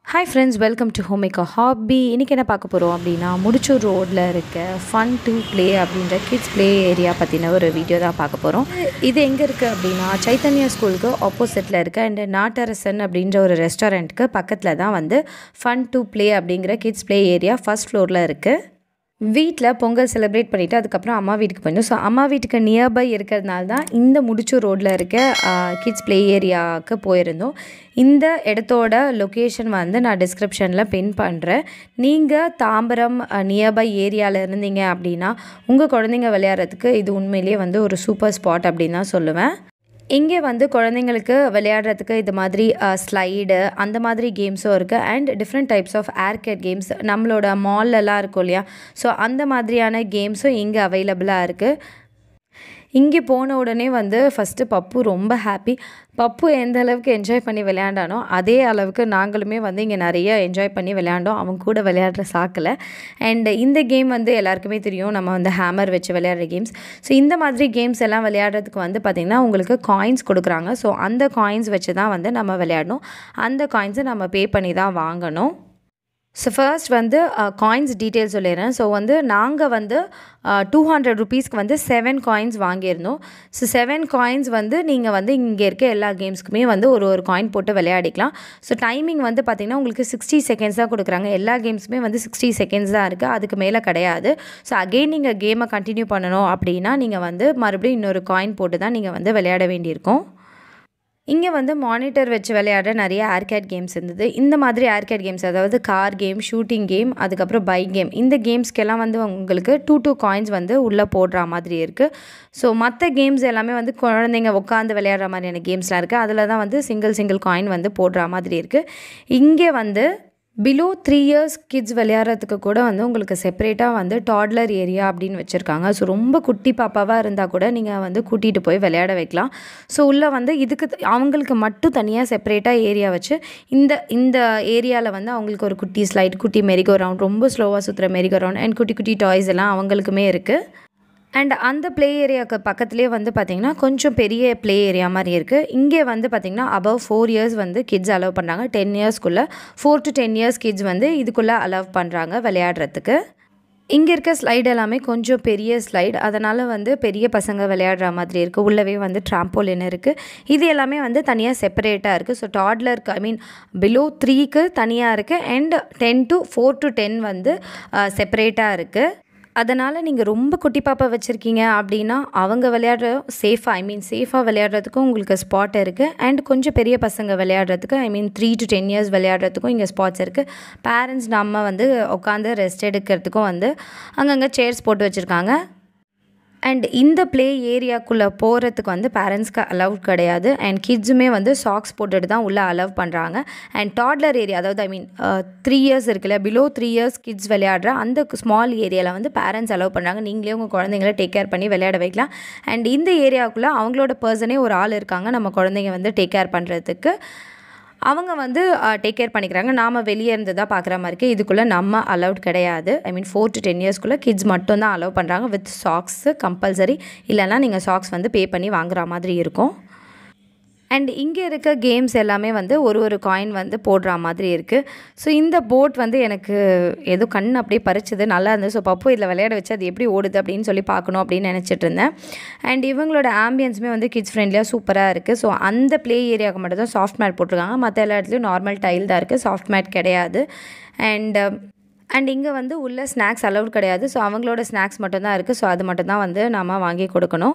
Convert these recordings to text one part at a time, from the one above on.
hi friends welcome to Home Make Hobby இன்றைக்கி என்ன பார்க்க போகிறோம் அப்படின்னா முடிச்சூர் ரோட்டில் இருக்க ஃபன் டு ப்ளே அப்படின்ற கிட்ஸ் ப்ளே ஏரியா பற்றின ஒரு வீடியோ தான் பார்க்க போகிறோம் இது எங்கே இருக்குது அப்படின்னா சைத்தன்யா ஸ்கூலுக்கு ஆப்போசிட்டில் இருக்க அண்ட் நாட்டரசன் அப்படின்ற ஒரு ரெஸ்டாரண்ட்டுக்கு பக்கத்தில் தான் வந்து ஃபன் டு ப்ளே அப்படிங்கிற கிட்ஸ் ப்ளே ஏரியா ஃபஸ்ட் ஃப்ளோரில் இருக்குது வீட்டில் பொங்கல் செலிப்ரேட் பண்ணிவிட்டு அதுக்கப்புறம் அம்மா வீட்டுக்கு போயிடும் ஸோ அம்மா வீட்டுக்கு நியர்பை இருக்கிறதுனால தான் இந்த முடிச்சூர் ரோட்டில் இருக்க கிட்ஸ் ப்ளே ஏரியாவுக்கு போயிருந்தோம் இந்த இடத்தோட லொக்கேஷன் வந்து நான் டிஸ்கிரிப்ஷனில் பின் பண்ணுறேன் நீங்கள் தாம்பரம் நியர்பை ஏரியாவில் இருந்தீங்க அப்படின்னா உங்கள் குழந்தைங்க விளையாடுறதுக்கு இது உண்மையிலேயே வந்து ஒரு சூப்பர் ஸ்பாட் அப்படின்னு தான் சொல்லுவேன் இங்கே வந்து குழந்தைங்களுக்கு விளையாடுறதுக்கு இது மாதிரி ஸ்லைடு அந்த மாதிரி கேம்ஸும் இருக்குது and different types of arcade games நம்மளோட மால்லலாம் இருக்கும் இல்லையா ஸோ அந்த மாதிரியான கேம்ஸும் இங்கே அவைலபிளாக இருக்குது இங்கே போன உடனே வந்து ஃபஸ்ட்டு பப்பு ரொம்ப ஹாப்பி பப்பு எந்த அளவுக்கு என்ஜாய் பண்ணி விளையாண்டானோ அதே அளவுக்கு நாங்களுமே வந்து இங்கே நிறைய என்ஜாய் பண்ணி விளையாண்டோம் அவங்க கூட விளையாடுற சாக்கில் அண்ட் இந்த கேம் வந்து எல்லாருக்குமே தெரியும் நம்ம வந்து ஹேமர் வச்சு விளையாடுற கேம்ஸ் ஸோ இந்த மாதிரி கேம்ஸ் எல்லாம் விளையாடுறதுக்கு வந்து பார்த்திங்கன்னா உங்களுக்கு காயின்ஸ் கொடுக்குறாங்க ஸோ அந்த காயின்ஸ் வச்சு தான் வந்து நம்ம விளையாடணும் அந்த காயின்ஸை நம்ம பே பண்ணி தான் வாங்கணும் ஸோ ஃபர்ஸ்ட் வந்து காயின்ஸ் டீட்டெயில்ஸ் சொல்லிடுறேன் ஸோ வந்து நாங்கள் வந்து டூ ஹண்ட்ரட் ருபீஸ்க்கு வந்து செவன் காயின்ஸ் வாங்கியிருந்தோம் ஸோ செவன் காயின்ஸ் வந்து நீங்கள் வந்து இங்கே இருக்க எல்லா கேம்ஸ்க்குமே வந்து ஒரு ஒரு காயின் போட்டு விளையாடிக்கலாம் ஸோ டைமிங் வந்து பார்த்திங்கன்னா உங்களுக்கு சிக்ஸ்டி செகண்ட்ஸ் தான் கொடுக்குறாங்க எல்லா கேம்ஸுமே வந்து சிக்ஸ்டி செகண்ட்ஸ் தான் இருக்குது அதுக்கு மேலே கிடையாது ஸோ அகெயின் நீங்கள் கேமை கண்டினியூ பண்ணணும் அப்படின்னா நீங்கள் வந்து மறுபடியும் இன்னொரு காயின் போட்டு தான் நீங்கள் வந்து விளையாட வேண்டியிருக்கும் இங்கே வந்து மானிட்டர் வச்சு விளையாடுற நிறைய ஏர்கேட் கேம்ஸ் இருந்தது இந்த மாதிரி ஏர்கேட் கேம்ஸ் அதாவது கார் கேம் ஷூட்டிங் கேம் அதுக்கப்புறம் பைக் கேம் இந்த கேம்ஸ்க்கெல்லாம் வந்து உங்களுக்கு டூ டூ காயின்ஸ் வந்து உள்ளே போடுற மாதிரி இருக்குது ஸோ மற்ற கேம்ஸ் எல்லாமே வந்து குழந்தைங்க உட்காந்து விளையாடுற மாதிரியான கேம்ஸ்லாம் இருக்குது அதில் தான் வந்து சிங்கிள் சிங்கிள் காயின் வந்து போடுற மாதிரி இருக்குது இங்கே வந்து பிலோ த்ரீ இயர்ஸ் கிட்ஸ் விளையாடுறதுக்கு கூட வந்து உங்களுக்கு செப்பரேட்டாக வந்து டாட்லர் ஏரியா அப்படின்னு வச்சுருக்காங்க ஸோ ரொம்ப குட்டி பாப்பாவாக இருந்தால் கூட நீங்கள் வந்து கூட்டிகிட்டு போய் விளையாட வைக்கலாம் ஸோ உள்ளே வந்து இதுக்கு அவங்களுக்கு மட்டும் தனியாக செப்பரேட்டாக ஏரியா வச்சு இந்த இந்த ஏரியாவில் வந்து அவங்களுக்கு ஒரு குட்டி ஸ்லைட் குட்டி மெரிகோ ரவுண்ட் ரொம்ப ஸ்லோவாக சுற்றுற மெரிகோ ரவுண்ட் அண்ட் குட்டி குட்டி டாய்ஸ் எல்லாம் அவங்களுக்குமே இருக்குது அண்ட் அந்த ப்ளே ஏரியாவுக்கு பக்கத்துலேயே வந்து பார்த்திங்கன்னா கொஞ்சம் பெரிய ப்ளே ஏரியா மாதிரி இருக்குது இங்கே வந்து பார்த்திங்கன்னா அபவ் ஃபோர் இயர்ஸ் வந்து கிட்ஸ் அலோவ் பண்ணுறாங்க டென் இயர்ஸ்க்குள்ளே four to ten years kids வந்து இதுக்குள்ளே அலோவ் பண்ணுறாங்க விளையாடுறதுக்கு இங்கே இருக்க ஸ்லைடு எல்லாமே கொஞ்சம் பெரிய ஸ்லைடு அதனால் வந்து பெரிய பசங்க விளையாடுற மாதிரி இருக்குது உள்ளவே வந்து ட்ராம்போலின் இருக்குது இது எல்லாமே வந்து தனியாக செப்பரேட்டாக இருக்குது ஸோ டாட்லருக்கு ஐ மீன் பிலோ த்ரீக்கு தனியாக இருக்குது and ten to four to ten வந்து செப்பரேட்டாக இருக்குது அதனால் நீங்கள் ரொம்ப குட்டி பாப்பா வச்சுருக்கீங்க அப்படின்னா அவங்க விளையாடுற சேஃபாக ஐ மீன் சேஃபாக விளையாடுறதுக்கும் உங்களுக்கு ஸ்பாட் இருக்குது அண்ட் கொஞ்சம் பெரிய பசங்க விளையாடுறதுக்கு I mean three to ten years விளையாடுறதுக்கும் இங்கே ஸ்பாட்ஸ் இருக்குது பேரண்ட்ஸ் நம்ம வந்து உட்காந்து ரெஸ்ட் எடுக்கிறதுக்கும் வந்து அங்கங்கே சேர்ஸ் போட்டு வச்சுருக்காங்க அண்ட் இந்த ப்ளே ஏரியாக்குள்ளே போகிறதுக்கு வந்து பேரண்ட்ஸ்க்கு அலவுட் கிடையாது அண்ட் கிட்ஸுமே வந்து சாக்ஸ் போட்டுட்டு தான் உள்ளே அலவ் பண்ணுறாங்க அண்ட் டாட்லர் ஏரியா அதாவது ஐ மீன் த்ரீ இயர்ஸ் இருக்குல்ல பிலோ த்ரீ இயர்ஸ் கிட்ஸ் விளையாடுற அந்த ஸ்மால் ஏரியாவில் வந்து பேரண்ட்ஸ் அலோவ் பண்ணுறாங்க நீங்களே உங்கள் குழந்தைங்கள டேக் கேர் பண்ணி விளையாட வைக்கலாம் அண்ட் இந்த ஏரியாவுக்குள்ளே அவங்களோட பர்சனே ஒரு ஆள் இருக்காங்க நம்ம குழந்தைங்க வந்து டேக் கேர் பண்ணுறதுக்கு அவங்க வந்து டேக் கேர் பண்ணிக்கிறாங்க நாம் வெளியே இருந்து தான் பார்க்குற மாதிரி இருக்குது இதுக்குள்ளே நம்ம அலவுட் கிடையாது I mean four to ten இயர்ஸ்க்குள்ளே கிட்ஸ் மட்டும் தான் அலோவ் பண்ணுறாங்க வித் சாக்ஸு கம்பல்சரி இல்லைனா நீங்கள் சாக்ஸ் வந்து பே பண்ணி வாங்குற மாதிரி இருக்கும் அண்ட் இங்கே இருக்க கேம்ஸ் எல்லாமே வந்து ஒரு ஒரு காயின் வந்து போடுற மாதிரி இருக்குது ஸோ இந்த போட் வந்து எனக்கு ஏதோ கண் அப்படியே பறிச்சது நல்லா இருந்தது ஸோ பப்பு இதில் விளையாட வச்சு அது எப்படி ஓடுது அப்படின்னு சொல்லி பார்க்கணும் அப்படின்னு நினச்சிட்டு இருந்தேன் அண்ட் இவங்களோட ஆம்பியன்ஸுமே வந்து கிட்ஸ் ஃப்ரெண்ட்லியாக சூப்பராக இருக்குது ஸோ அந்த ப்ளே ஏரியாவுக்கு மட்டும் தான் சாஃப்ட் மேட் போட்டிருக்காங்க மற்ற எல்லா இடத்துலையும் நார்மல் டைல் தான் இருக்குது சாஃப்ட் மேட் கிடையாது அண்ட் அண்ட் இங்கே வந்து உள்ள ஸ்நாக்ஸ் அலவுட் கிடையாது ஸோ அவங்களோட ஸ்நாக்ஸ் மட்டும்தான் இருக்குது ஸோ அது மட்டும் தான் வந்து நம்ம வாங்கி கொடுக்கணும்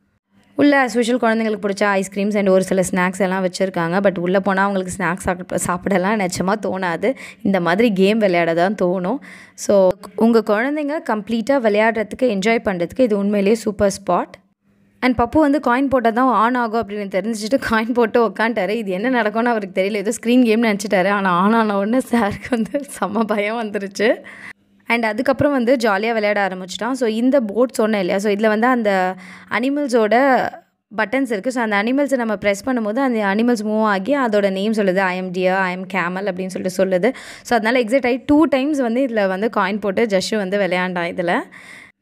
உள்ளே ஸ்பெஷல் குழந்தைங்களுக்கு பிடிச்ச ஐஸ்கிரீம்ஸ் அண்ட் ஒரு சில ஸ்நாக்ஸ் எல்லாம் வச்சுருக்காங்க பட் உள்ளே போனால் அவங்களுக்கு ஸ்நாக்ஸ் சாப்பிட சாப்பிடலாம் நிச்சயமாக தோணாது இந்த மாதிரி கேம் விளையாட தான் தோணும் ஸோ உங்கள் குழந்தைங்க கம்ப்ளீட்டாக விளையாடுறதுக்கு என்ஜாய் பண்ணுறதுக்கு இது உண்மையிலேயே சூப்பர் ஸ்பாட் அண்ட் பப்பு வந்து காயின் போட்டால் தான் ஆன் ஆகும் அப்படின்னு தெரிஞ்சுட்டு காயின் போட்டு உட்காந்துட்டாரு இது என்ன நடக்கும்னு அவருக்கு தெரியல ஏதோ ஸ்க்ரீன் கேம்னு நினச்சிட்டாரு ஆனால் ஆன் ஆன உடனே சாருக்கு வந்து செம்ம பயம் வந்துருச்சு அண்ட் அதுக்கப்புறம் வந்து ஜாலியாக விளையாட ஆரம்பிச்சிட்டான் ஸோ இந்த போட் சொன்னேன் இல்லையா ஸோ இதில் வந்து அந்த அனிமல்ஸோட பட்டன்ஸ் இருக்குது ஸோ அந்த அனிமல்ஸை நம்ம ப்ரெஸ் பண்ணும்போது அந்த அனிமல்ஸ் மூவ் ஆகி அதோட நேம் சொல்லுது I am deer I am camel அப்படின்னு சொல்லிட்டு சொல்லுது ஸோ அதனால் எக்ஸாக்ட் ஆகி டூ டைம்ஸ் வந்து இதில் வந்து காயின் போட்டு ஜஷ்ஷு வந்து விளையாண்டான் இதில்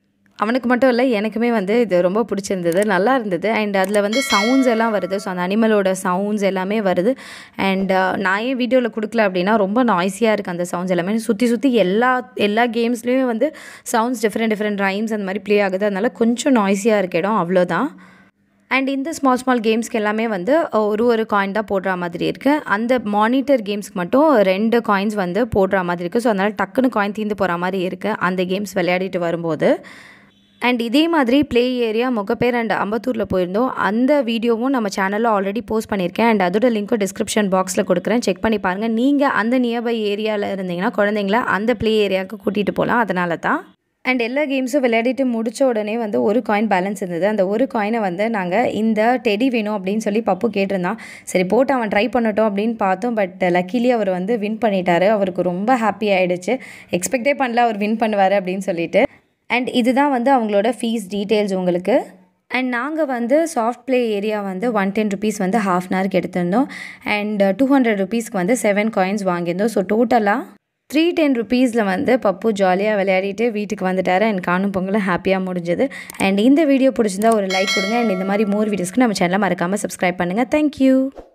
அவனுக்கு மட்டும் இல்லை எனக்குமே வந்து இது ரொம்ப பிடிச்சிருந்தது நல்லா இருந்தது அண்ட் அதில் வந்து சவுண்ட்ஸ் எல்லாம் வருது ஸோ அந்த அனிமலோட சவுண்ட்ஸ் எல்லாமே வருது அண்ட் நான் ஏன் வீடியோவில் கொடுக்கல அப்படின்னா ரொம்ப நாய்ஸியாக இருக்குது அந்த சவுண்ட்ஸ் எல்லாமே சுற்றி சுற்றி எல்லா எல்லா கேம்ஸ்லேயுமே வந்து சவுண்ட்ஸ் டிஃப்ரெண்ட் டிஃப்ரெண்ட் ரைம்ஸ் அந்த மாதிரி ப்ளே ஆகுது அதனால கொஞ்சம் நாய்ஸியாக இருக்க இடம் அவ்வளோதான் அண்ட் இந்த ஸ்மால் ஸ்மால் கேம்ஸ்க்கு எல்லாமே வந்து ஒரு ஒரு காயின் தான் போடுற மாதிரி இருக்குது அந்த மானிட்டர் கேம்ஸ்க்கு மட்டும் ரெண்டு காயின்ஸ் வந்து போடுற மாதிரி இருக்குது ஸோ அதனால் டக்குன்னு காயின் தீர்ந்து போகிற மாதிரி இருக்குது அந்த கேம்ஸ் விளையாடிட்டு வரும்போது அண்ட் இதே மாதிரி ப்ளே ஏரியா முகப்பேர் அண்ட் அம்பத்தூரில் போயிருந்தோம் அந்த வீடியோவும் நம்ம சேனலில் ஆல்ரெடி போஸ்ட் பண்ணியிருக்கேன் அண்ட் அதோட லிங்க்கும் டிஸ்கிரிப்ஷன் பாக்ஸில் கொடுக்குறேன் செக் பண்ணி பாருங்கள் நீங்கள் அந்த நியர்பை ஏரியாவில் இருந்தீங்கன்னா குழந்தைங்கள அந்த ப்ளே ஏரியாவுக்கு கூட்டிகிட்டு போகலாம் அதனால தான் அண்ட் எல்லா கேம்ஸும் விளையாடிட்டு முடித்த உடனே வந்து ஒரு காயின் பேலன்ஸ் இருந்தது அந்த ஒரு காயினை வந்து நாங்கள் இந்த டெடி வேணும் அப்படின்னு சொல்லி பப்பு கேட்டிருந்தான் சரி போட்டு அவன் ட்ரை பண்ணட்டும் அப்படின்னு பார்த்தோம் பட் லக்கிலி அவர் வந்து வின் பண்ணிட்டாரு அவருக்கு ரொம்ப ஹாப்பி ஆகிடுச்சு எக்ஸ்பெக்டே பண்ணல அவர் வின் பண்ணுவார் அப்படின்னு சொல்லிட்டு அண்ட் இதுதான் வந்து அவங்களோட ஃபீஸ் டீட்டெயில்ஸ் உங்களுக்கு அண்ட் நாங்கள் வந்து சாஃப்ட் ப்ளே ஏரியா வந்து ஒன் டென் ருபீஸ் வந்து ஹாஃப் அன் ஹவருக்கு எடுத்திருந்தோம் அண்ட் டூ ஹண்ட்ரட் ருபீஸ்க்கு வந்து செவன் காயின்ஸ் வாங்கியிருந்தோம் ஸோ டோட்டலாக த்ரீ டென் ருபீஸில் வந்து பப்பு ஜாலியாக விளையாடிட்டு வீட்டுக்கு வந்துட்டார் அண்ட் காணும் பொங்கலும் ஹாப்பியாக முடிஞ்சது அண்ட் இந்த வீடியோ பிடிச்சிருந்தா ஒரு லைக் கொடுங்க அண்ட் இந்த மாதிரி மோர் வீடியோஸ்க்கு நம்ம சேனலை மறக்காமல் சப்ஸ்கிரைப் பண்ணுங்கள் தேங்க்யூ